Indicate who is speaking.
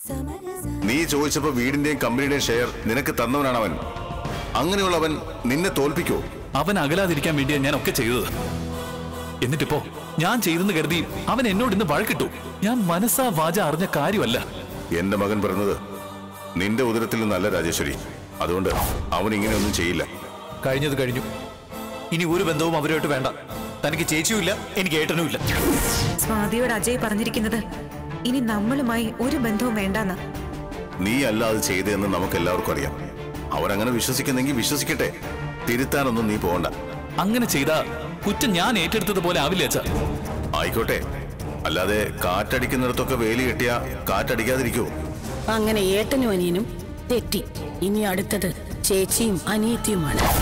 Speaker 1: നീ ചോദിച്ചപ്പോ വീടിന്റെയും കമ്പനിയുടെയും ഷെയർ നിനക്ക് തന്നവനാണ് അവൻ അങ്ങനെയുള്ളവൻ നിന്നെ തോൽപ്പിക്കോ
Speaker 2: അവൻ അകലാതിരിക്കാൻ വേണ്ടിയാ ഞാൻ ഒക്കെ ചെയ്തത് എന്നിട്ടിപ്പോ ഞാൻ ചെയ്തെന്ന് കരുതി അവൻ എന്നോട് ഇന്ന് വഴക്കിട്ടു ഞാൻ മനസ്സാ വാച അറിഞ്ഞ കാര്യമല്ല
Speaker 1: എന്റെ മകൻ പറഞ്ഞത് നിന്റെ ഉദരത്തിൽ നിന്നല്ല രാജേശ്വരി അതുകൊണ്ട് അവൻ ഇങ്ങനെയൊന്നും ചെയ്യില്ല
Speaker 3: കഴിഞ്ഞത് കഴിഞ്ഞു ഇനി ഒരു ബന്ധവും അവരുമായിട്ട് വേണ്ട തനിക്ക് ചേച്ചിയുമില്ല എനിക്ക് ഏട്ടനുമില്ല
Speaker 4: സ്വാതിയോട് അജയ് പറഞ്ഞിരിക്കുന്നത് ഇനി നമ്മളുമായി ഒരു ബന്ധവും വേണ്ടെന്ന്
Speaker 1: നീ അല്ല അത് ചെയ്തതെന്ന് നമുക്ക് എല്ലാവർക്കും അറിയാം അവരങ്ങനെ വിശ്വസിക്കുന്നെങ്കിൽ വിശ്വസിക്കട്ടെ തിരുത്താനൊന്നും നീ പോകണ്ട
Speaker 2: അങ്ങനെ ചെയ്താ കുറ്റം ഞാൻ ഏറ്റെടുത്തതുപോലെ ആവില്ല അച്ഛാ
Speaker 1: ആയിക്കോട്ടെ അല്ലാതെ കാറ്റടിക്കുന്നിടത്തൊക്കെ വേലി കെട്ടിയാ കാറ്റടിക്കാതിരിക്കുവോ
Speaker 5: അങ്ങനെ ഏട്ടനും അനിയനും തെറ്റി ഇനി അടുത്തത് ചേച്ചിയും അനിയത്തിയുമാണ്